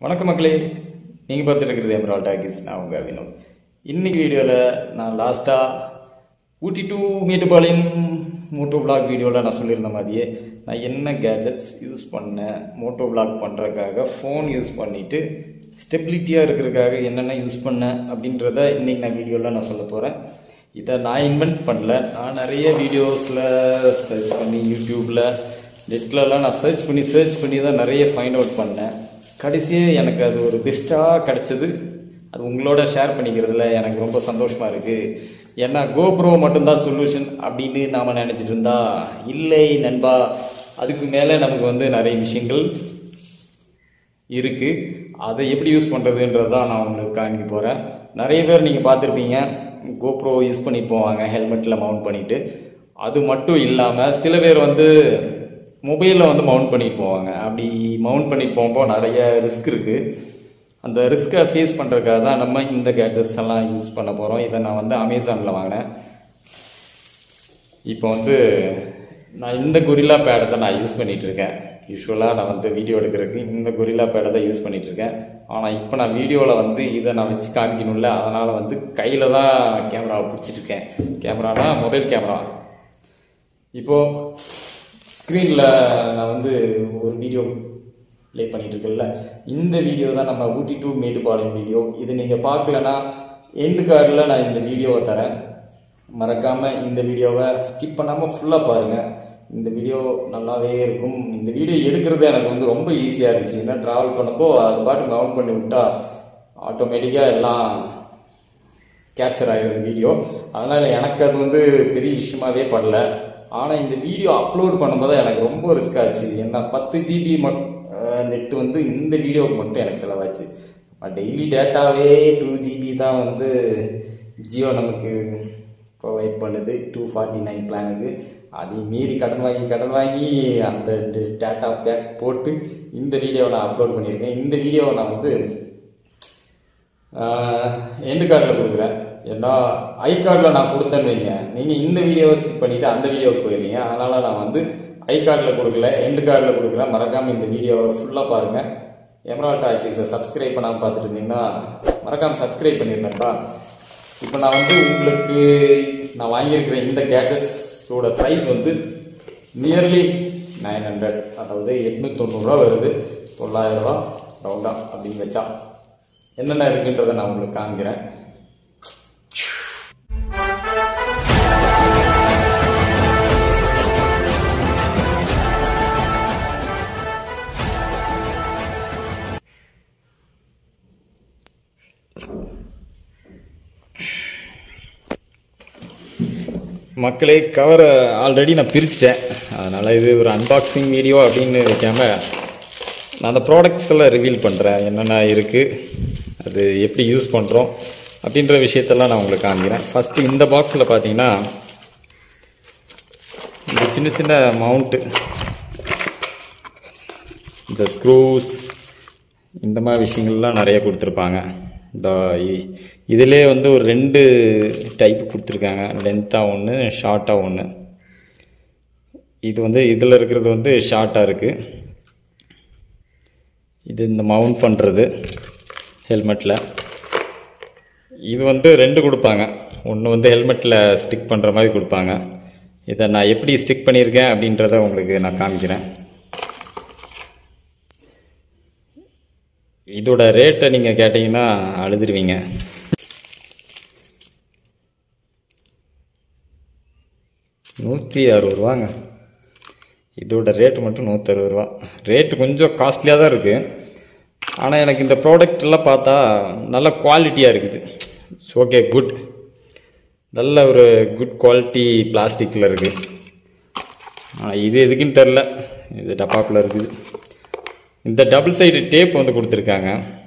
வணக்கம் மக்களே நீங்கள் பார்த்துட்டு இருக்கிறது எம்ரால் டாக்கிஸ் நான் உங்கள் வினோத் இன்னைக்கு வீடியோவில் நான் லாஸ்ட்டாக Ooty to Mettupalayam moto vlog வீடியோவில் நான் சொல்லியிருந்த மாதிரியே நான் என்ன கேஜெட்ஸ் யூஸ் பண்ணேன் மோட்டோ vlog பண்ணுறதுக்காக ஃபோன் யூஸ் பண்ணிவிட்டு ஸ்டெபிலிட்டியாக இருக்கிறதுக்காக என்னென்ன யூஸ் பண்ணேன் அப்படின்றத இன்றைக்கி நான் வீடியோவில் நான் சொல்ல போகிறேன் இதை நான் இன்வென்ட் பண்ணல நான் நிறைய வீடியோஸில் சர்ச் பண்ணி யூடியூப்பில் நெட்லலாம் நான் சர்ச் பண்ணி சர்ச் பண்ணி தான் நிறைய ஃபைண்ட் அவுட் பண்ணேன் கடைசியாக எனக்கு அது ஒரு பெஸ்ட்டாக கிடச்சிது அது உங்களோட ஷேர் பண்ணிக்கிறதுல எனக்கு ரொம்ப சந்தோஷமாக இருக்குது ஏன்னா கோப்ரோ மட்டும்தான் சொல்யூஷன் அப்படின்னு நாம் நினச்சிட்டு இருந்தா இல்லை நண்பா அதுக்கு மேலே நமக்கு வந்து நிறைய விஷயங்கள் இருக்குது அதை எப்படி யூஸ் பண்ணுறதுன்றது தான் நான் உங்களுக்கு காமிக்க போகிறேன் நிறைய பேர் நீங்கள் பார்த்துருப்பீங்க கோப்ரோ யூஸ் பண்ணி போவாங்க ஹெல்மெட்டில் மவுண்ட் பண்ணிவிட்டு அது மட்டும் இல்லாமல் சில பேர் வந்து மொபைலில் வந்து மவுண்ட் பண்ணிட்டு போவாங்க அப்படி மவுண்ட் பண்ணிட்டு போகும்போது நிறைய ரிஸ்க் இருக்குது அந்த ரிஸ்க்கை ஃபேஸ் பண்ணுறதுக்காக தான் நம்ம இந்த கேட்ஜெட்ஸ் எல்லாம் யூஸ் பண்ண போகிறோம் இதை நான் வந்து அமேசானில் வாங்கினேன் இப்போ வந்து நான் இந்த கொரில்லா பேடை தான் நான் யூஸ் பண்ணிட்டு இருக்கேன் யூஸ்வலாக நான் வந்து வீடியோ எடுக்கிறதுக்கு இந்த கொரில்லா பேடை தான் யூஸ் பண்ணிட்டு இருக்கேன் ஆனால் இப்போ நான் வீடியோவில் வந்து இதை நான் வச்சு காமிக்கணும்ல அதனால் வந்து கையில் தான் கேமராவை பிடிச்சிட்டு இருக்கேன் கேமரானா மொபைல் கேமரா இப்போது ஸ்க்ரீனில் நான் வந்து ஒரு வீடியோ ப்ளே பண்ணிட்டு இருக்கேன்ல இந்த வீடியோ தான் நம்ம ஊட்டி டு மேட்டுப்பாளையம் வீடியோ இது நீங்கள் பார்க்கலனா எண்டு கார்டில் நான் இந்த வீடியோவை தரேன் மறக்காமல் இந்த வீடியோவை ஸ்கிப் பண்ணாமல் ஃபுல்லாக பாருங்கள் இந்த வீடியோ நல்லாவே இருக்கும் இந்த வீடியோ எடுக்கிறது எனக்கு வந்து ரொம்ப ஈஸியாக இருந்துச்சு ஏன்னா ட்ராவல் பண்ணப்போ அது பாட்டு கவுண்ட் பண்ணி விட்டா ஆட்டோமேட்டிக்காக எல்லாம் கேப்சர் ஆகிடுது வீடியோ அதனால் எனக்கு அது வந்து பெரிய விஷயமாவே படல ஆனால் இந்த வீடியோ அப்லோட் பண்ணும்போது எனக்கு ரொம்ப ரிஸ்க் ஆச்சு ஏன்னா பத்து ஜிபி மட் நெட்டு வந்து இந்த வீடியோவுக்கு மட்டும் எனக்கு செலவாச்சு டெய்லி டேட்டாவே டூ ஜிபி தான் வந்து ஜியோ நமக்கு ப்ரொவைட் பண்ணுது டூ ஃபார்ட்டி நைன் பிளானுக்கு அதையும் மீறி கடன் வாங்கி கடன் வாங்கி அந்த டேட்டா பேக் போட்டு இந்த வீடியோவை நான் அப்லோட் பண்ணியிருக்கேன் இந்த வீடியோவை நான் வந்து எண்டு கார்டில் கொடுக்குறேன் ஏன்னா ஐ கார்டில் நான் கொடுத்தேன்னு வைங்க நீங்கள் இந்த வீடியோவை ஸ்கிப் பண்ணிவிட்டு அந்த வீடியோவுக்கு போயிருவீங்க அதனால் நான் வந்து ஐ கார்டில் கொடுக்கல எண்டு கார்டில் கொடுக்குறேன் மறக்காமல் இந்த வீடியோவை ஃபுல்லாக பாருங்கள் எமரால்ட் ஆக்டிஸை சப்ஸ்கிரைப் பண்ணாமல் பார்த்துட்டு இருந்தீங்கன்னா மறக்காமல் சப்ஸ்கிரைப் பண்ணிருந்தேன்ப்பா இப்போ நான் வந்து உங்களுக்கு நான் வாங்கியிருக்கிற இந்த கேட்டட்ஸோட ப்ரைஸ் வந்து நியர்லி நைன் ஹண்ட்ரட் அதாவது எட்நூத்தொண்ணூறுரூவா வருது தொள்ளாயிரரூவா ரவுண்டா அப்படின்னு வச்சா என்னென்ன இருக்குன்றதை நான் உங்களுக்கு காமிக்கிறேன் மக்களே கவரை ஆல்ரெடி நான் பிரிச்சிட்டேன் அதனால் இது ஒரு அன்பாக்சிங் வீடியோ அப்படின்னு வைக்காம நான் அந்த ப்ராடக்ட்ஸ் எல்லாம் ரிவீல் பண்ணுறேன் என்னென்ன இருக்குது அது எப்படி யூஸ் பண்ணுறோம் அப்படின்ற விஷயத்தெல்லாம் நான் உங்களுக்கு காமிக்கிறேன் ஃபஸ்ட்டு இந்த பாக்ஸில் பார்த்தீங்கன்னா இந்த சின்ன சின்ன மவுண்ட்டு இந்த ஸ்க்ரூஸ் இந்த மாதிரி விஷயங்கள்லாம் நிறைய கொடுத்துருப்பாங்க இந்த இ- இதிலே வந்து ஒரு ரெண்டு டைப் கொடுத்துருக்காங்க லென்த்தாக ஒன்று ஷார்ட்டாக ஒன்று இது வந்து இதில் இருக்கிறது வந்து ஷார்ட்டாக இருக்குது இது இந்த மவுண்ட் பண்ணுறது ஹெல்மெட்டில் இது வந்து ரெண்டு கொடுப்பாங்க ஒன்று வந்து ஹெல்மெட்டில் ஸ்டிக் பண்ணுற மாதிரி கொடுப்பாங்க இதை நான் எப்படி ஸ்டிக் பண்ணியிருக்கேன் அப்படின்றத உங்களுக்கு நான் காமிக்கிறேன் இதோட ரேட்டை நீங்கள் கேட்டிங்கன்னா அழுதுருவீங்க நூற்றி அறுபது ரூபாங்க இதோட ரேட்டு மட்டும் நூற்றறுபது ரூபா ரேட்டு கொஞ்சம் காஸ்ட்லியாக தான் இருக்குது ஆனால் எனக்கு இந்த ப்ராடக்ட் எல்லாம் பார்த்தா நல்ல குவாலிட்டியாக இருக்குது ஓகே குட் நல்ல ஒரு குட் குவாலிட்டி பிளாஸ்டிக்கில் இருக்குது ஆனால் இது எதுக்குன்னு தெரில இது டப்பாக்குள்ளே இருக்குது இந்த டபுள் சைடு டேப் வந்து கொடுத்துருக்காங்க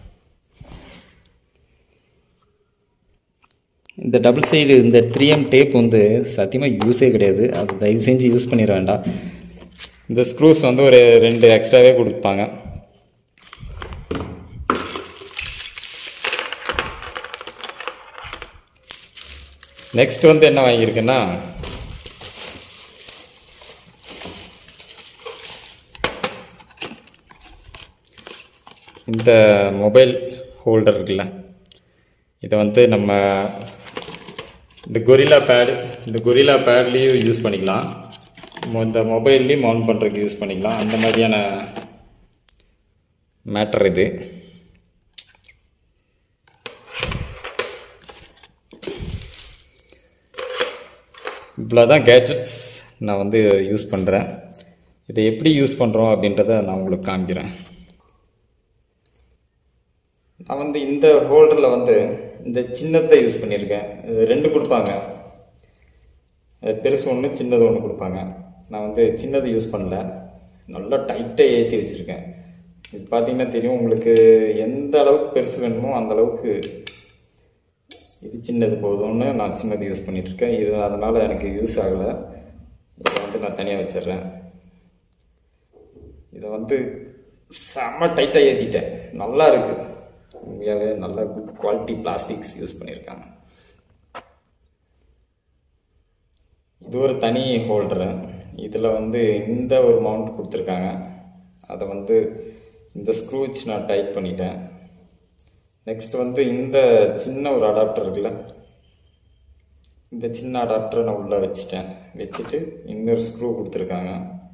இந்த டபுள் சைடு இந்த த்ரீ எம் டேப் வந்து சத்தியமாக யூஸே கிடையாது அது தயவு செஞ்சு யூஸ் பண்ணிட வேண்டாம் இந்த ஸ்க்ரூஸ் வந்து ஒரு ரெண்டு எக்ஸ்ட்ராவே கொடுப்பாங்க நெக்ஸ்ட் வந்து என்ன வாங்கியிருக்கேன்னா இந்த மொபைல் ஹோல்டர் இருக்குல்ல இதை வந்து நம்ம இந்த கொரில்லா பேடு இந்த கொரில்லா பேட்லேயும் யூஸ் பண்ணிக்கலாம் மொ- இந்த மொபைல்லையும் மவுண்ட் பண்ணுறதுக்கு யூஸ் பண்ணிக்கலாம் அந்த மாதிரியான மேட்டர் இது இவ்வளோ தான் கேட்ஜெட்ஸ் நான் வந்து யூஸ் பண்ணுறேன் இதை எப்படி யூஸ் பண்ணுறோம் அப்படின்றத நான் உங்களுக்கு காமிக்கிறேன் நான் வந்து இந்த ஹோல்டரில் வந்து இந்த சின்னத்தை யூஸ் பண்ணியிருக்கேன் இது ரெண்டு கொடுப்பாங்க அது பெருசு ஒன்று சின்னது ஒன்று கொடுப்பாங்க நான் வந்து சின்னது யூஸ் பண்ணல நல்லா டைட்டாக ஏற்றி வச்சுருக்கேன் இது பார்த்தீங்கன்னா தெரியும் உங்களுக்கு எந்த அளவுக்கு பெருசு வேணுமோ அந்த அளவுக்கு இது சின்னது போதும்னு நான் சின்னது யூஸ் பண்ணிகிட்ருக்கேன் இது அதனால் எனக்கு யூஸ் ஆகலை இதை வந்து நான் தனியாக வச்சிடுறேன் இதை வந்து செம்ம டைட்டாக ஏற்றிட்டேன் நல்லா இருக்குது உண்மையாகவே நல்ல குட் குவாலிட்டி பிளாஸ்டிக்ஸ் யூஸ் பண்ணியிருக்காங்க இது ஒரு தனி ஹோல்டரு இதில் வந்து இந்த ஒரு மவுண்ட் கொடுத்துருக்காங்க அதை வந்து இந்த ஸ்க்ரூ வச்சு நான் டைட் பண்ணிட்டேன் நெக்ஸ்ட் வந்து இந்த சின்ன ஒரு அடாப்டர் இருக்குல்ல இந்த சின்ன அடாப்டரை நான் உள்ளே வச்சுட்டேன் வச்சுட்டு இன்னொரு ஸ்க்ரூ கொடுத்துருக்காங்க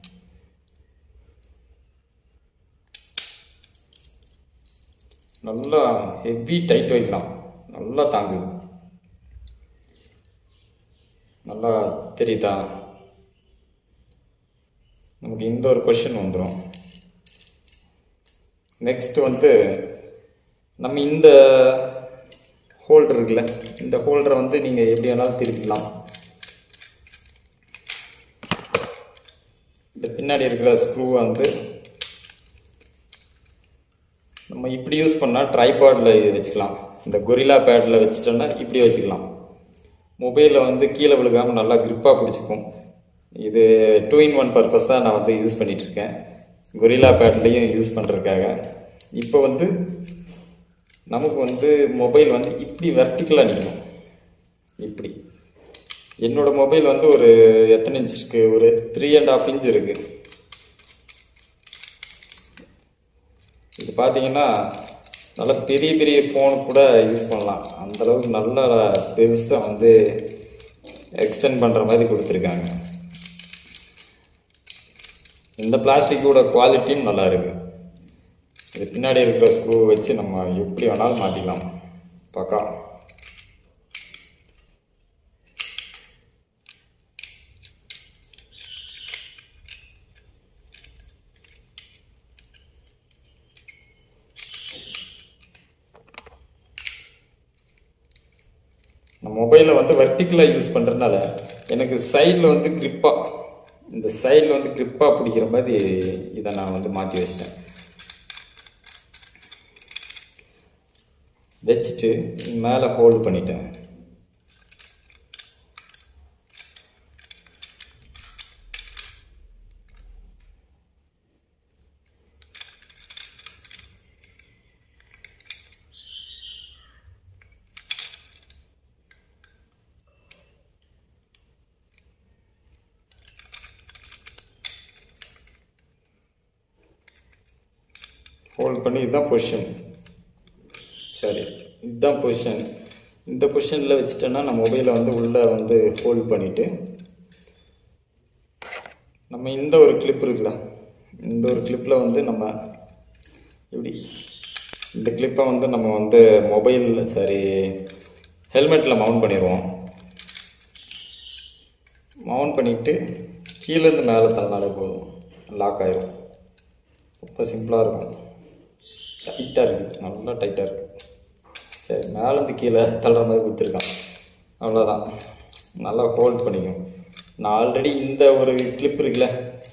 நல்லா ஹெவி டைட் வைக்கலாம் நல்லா தாங்குது நல்லா தெரியுதா நமக்கு இந்த ஒரு கொஷின் வந்துடும் நெக்ஸ்ட் வந்து நம்ம இந்த ஹோல்டர் இருக்குல்ல இந்த ஹோல்டரை வந்து நீங்கள் எப்படி வேணாலும் திருப்பிக்கலாம் இந்த பின்னாடி இருக்கிற ஸ்க்ரூவை வந்து நம்ம இப்படி யூஸ் பண்ணால் ட்ரைபாடில் வச்சுக்கலாம் இந்த கொரில்லா பேடில் வச்சுட்டோம்னா இப்படி வச்சுக்கலாம் மொபைலில் வந்து கீழே விழுகாமல் நல்லா grip-ஆ பிடிச்சிக்கும் இது டூ இன் ஒன் பர்பஸாக நான் வந்து யூஸ் பண்ணிட்டு இருக்கேன் கொரில்லா பேட்லேயும் யூஸ் பண்ணுறதுக்காக இப்போ வந்து நமக்கு வந்து மொபைல் வந்து இப்படி வெர்டிக்கலாக நிற்கும் இப்படி என்னோட மொபைல் வந்து ஒரு எத்தனை இன்ச் இருக்கு ஒரு த்ரீ அண்ட் ஹாஃப் இன்ச் இருக்கு இது பார்த்தீங்கன்னா நல்ல பெரிய பெரிய ஃபோன் கூட யூஸ் பண்ணலாம் அந்த அளவுக்கு நல்லா பெருசாக வந்து எக்ஸ்டெண்ட் பண்ணுற மாதிரி கொடுத்துருக்காங்க இந்த பிளாஸ்டிக்கோட குவாலிட்டியும் நல்லா இருக்கு இது பின்னாடி இருக்கிற ஸ்க்ரூ வச்சு நம்ம எப்படி வேணாலும் மாட்டிக்கலாம் பக்கா நான் மொபைலை வந்து வெர்டிக்கலாக யூஸ் பண்ணுறதுனால எனக்கு சைடில் வந்து grip-ஆ இந்த சைடில் வந்து grip-ஆ பிடிக்கிற மாதிரி இதை நான் வந்து மாற்றி வச்சிட்டேன் வச்சுட்டு மேலே ஹோல்ட் பண்ணிட்டேன் ஹோல்ட் பண்ணி இதுதான் பொசிஷன் சரி இதுதான் பொசிஷன் இந்த பொசிஷனில் வச்சுட்டோன்னா நம்ம மொபைலை வந்து உள்ளே வந்து ஹோல்ட் பண்ணிவிட்டு நம்ம இந்த ஒரு கிளிப் இருக்குல்ல இந்த ஒரு கிளிப்பில் வந்து நம்ம இப்படி இந்த கிளிப்பை வந்து நம்ம வந்து மொபைல் சரி ஹெல்மெட்டில் மவுண்ட் பண்ணிடுவோம் மவுண்ட் பண்ணிவிட்டு கீழேருந்து மேலே தள்ளினாலே போதும் லாக் ஆயிரும் ரொம்ப சிம்பிளாக இருக்கும் டைட்டாக இருக்குது நல்லா டைட்டாக இருக்குது சரி மேலேருந்து கீழே தள்ளுற மாதிரி கொடுத்துருக்கான் அவ்வளோதான் நல்லா ஹோல்ட் பண்ணிக்கும் நான் ஆல்ரெடி இந்த ஒரு கிளிப் இருக்குல்ல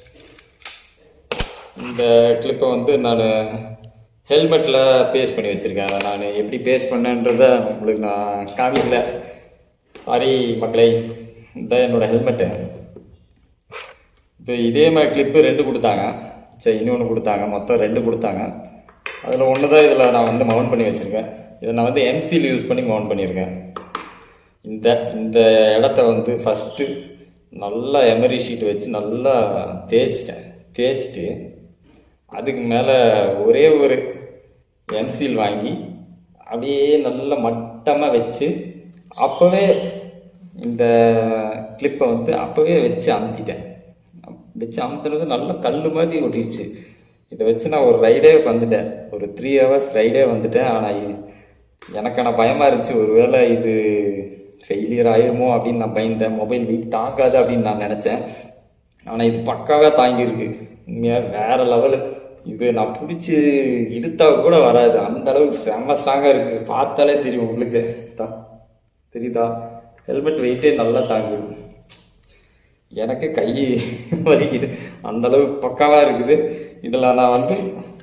இந்த கிளிப்பை வந்து நான் ஹெல்மெட்டில் பேஸ்ட் பண்ணி வச்சுருக்கேன் அதை நான் எப்படி பேஸ்ட் பண்ணேன்றதை உங்களுக்கு நான் காமிக்கல சாரி மக்களே இந்த என்னோடய ஹெல்மெட்டு இப்போ இதே மாதிரி கிளிப்பு ரெண்டு கொடுத்தாங்க சரி இன்னொன்று கொடுத்தாங்க மொத்தம் ரெண்டு கொடுத்தாங்க அதில் ஒன்று தான் இதில் நான் வந்து மவுண்ட் பண்ணி வச்சுருக்கேன் இதை நான் வந்து எம்சியில் யூஸ் பண்ணி மவுண்ட் பண்ணியிருக்கேன் இந்த இந்த இடத்த வந்து ஃபஸ்ட்டு நல்லா எமரி ஷீட் வச்சு நல்லா தேய்ச்சிட்டேன் தேய்ச்சிட்டு அதுக்கு மேலே ஒரே ஒரு எம்சில் வாங்கி அப்படியே நல்லா மட்டமாக வச்சு அப்போவே இந்த கிளிப்பை வந்து அப்போவே வச்சு அமுத்திட்டேன் வச்சு அமுத்துனது நல்லா கல் மாதிரி ஒட்டிடுச்சு இதை வச்சு நான் ஒரு ரைடே வந்துட்டேன் ஒரு த்ரீ ஹவர்ஸ் ரைடே வந்துட்டேன் ஆனால் இது எனக்கான பயமாக இருந்துச்சு ஒருவேளை இது ஃபெயிலியர் ஆயிருமோ அப்படின்னு நான் பயந்தேன் மொபைல் வீக் தாங்காது அப்படின்னு நான் நினச்சேன் ஆனால் இது பக்காவாக தாங்கியிருக்கு உண்மையாக வேற லெவலு இது நான் பிடிச்சி இழுத்தா கூட வராது அந்த அளவுக்கு செம்ம ஸ்ட்ராங்காக இருக்குது பார்த்தாலே தெரியும் உங்களுக்கு தா தெரியுதா ஹெல்மெட் வெயிட்டே நல்லா தாங்குது எனக்கு கை வலிக்குது அந்த அளவு பக்காவாக இருக்குது இதில் நான் வந்து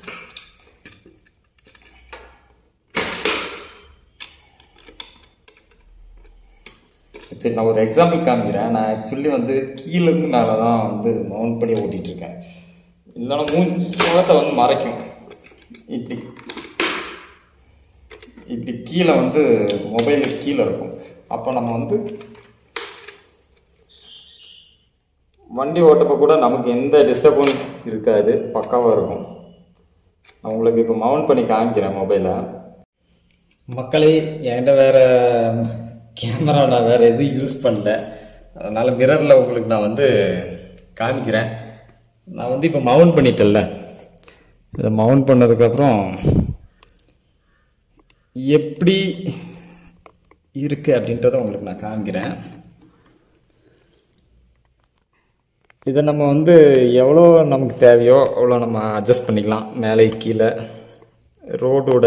சரி நான் ஒரு எக்ஸாம்பிள் காமிக்கிறேன் நான் ஆக்சுவலி வந்து கீழேருந்து மேலே தான் வந்து மவுண்ட் பண்ணி ஓட்டிகிட்டு இருக்கேன் இல்லைன்னா மூஞ்சி முகத்தை வந்து மறைக்கும் இப்படி இப்படி கீழே வந்து மொபைலுக்கு கீழே இருக்கும் அப்போ நம்ம வந்து வண்டி ஓட்டப்போ கூட நமக்கு எந்த டிஸ்டர்பும் இருக்காது பக்காவாக இருக்கும் நான் உங்களுக்கு இப்போ மவுண்ட் பண்ணி காமிக்கிறேன் மொபைலை மக்களே என்கிட்ட வேற கேமரா நான் வேற எதுவும் யூஸ் பண்ணல அதனால் மிரரில் உங்களுக்கு நான் வந்து காமிக்கிறேன் நான் வந்து இப்போ மவுண்ட் பண்ணிட்டேன்ல இதை மவுண்ட் பண்ணதுக்கப்புறம் எப்படி இருக்கு அப்படின்றத உங்களுக்கு நான் காமிக்கிறேன் இதை நம்ம வந்து எவ்வளோ நமக்கு தேவையோ அவ்வளோ நம்ம அட்ஜஸ்ட் பண்ணிக்கலாம் மேலே கீழே ரோடோட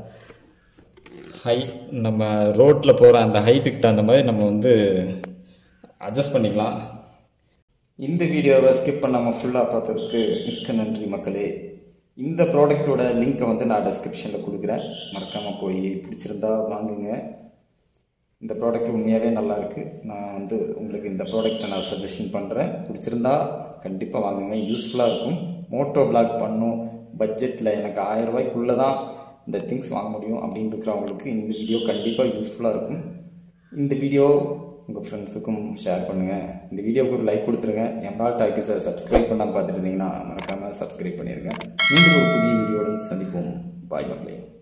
ஹைட் நம்ம ரோட்டில் போகிற அந்த ஹைட்டுக்கு தகுந்த மாதிரி நம்ம வந்து அட்ஜஸ்ட் பண்ணிக்கலாம் இந்த வீடியோவை ஸ்கிப் பண்ணாமல் ஃபுல்லாக பார்த்ததுக்கு மிக்க நன்றி மக்களே இந்த ப்ராடக்ட்டோட லிங்க்கை வந்து நான் டிஸ்கிரிப்ஷனில் கொடுக்குறேன் மறக்காமல் போய் பிடிச்சிருந்தா வாங்குங்க இந்த ப்ராடக்ட் உண்மையாகவே நல்லா இருக்கு நான் வந்து உங்களுக்கு இந்த ப்ராடக்ட்டை நான் சஜஷன் பண்ணுறேன் பிடிச்சிருந்தா கண்டிப்பாக வாங்குங்க யூஸ்ஃபுல்லாக இருக்கும் மோட்டோ பிளாக் பண்ணும் பட்ஜெட்டில் எனக்கு ஆயிரம் ரூபாய்க்குள்ளே தான் இந்த திங்ஸ் வாங்க முடியும் அப்படின்னு இருக்கிறவங்களுக்கு இந்த வீடியோ கண்டிப்பாக யூஸ்ஃபுல்லாக இருக்கும் இந்த வீடியோ உங்கள் ஃப்ரெண்ட்ஸுக்கும் ஷேர் பண்ணுங்கள் இந்த வீடியோவுக்கு ஒரு லைக் கொடுத்துருங்க எம்ரால் டாக்கிஸை சப்ஸ்கிரைப் பண்ணாமல் பார்த்துட்டு இருந்தீங்கன்னா மறக்காமல் சப்ஸ்கிரைப் பண்ணிடுங்க மீண்டும் ஒரு புதிய வீடியோவுடன் சந்திப்போம் பாய் மக்களே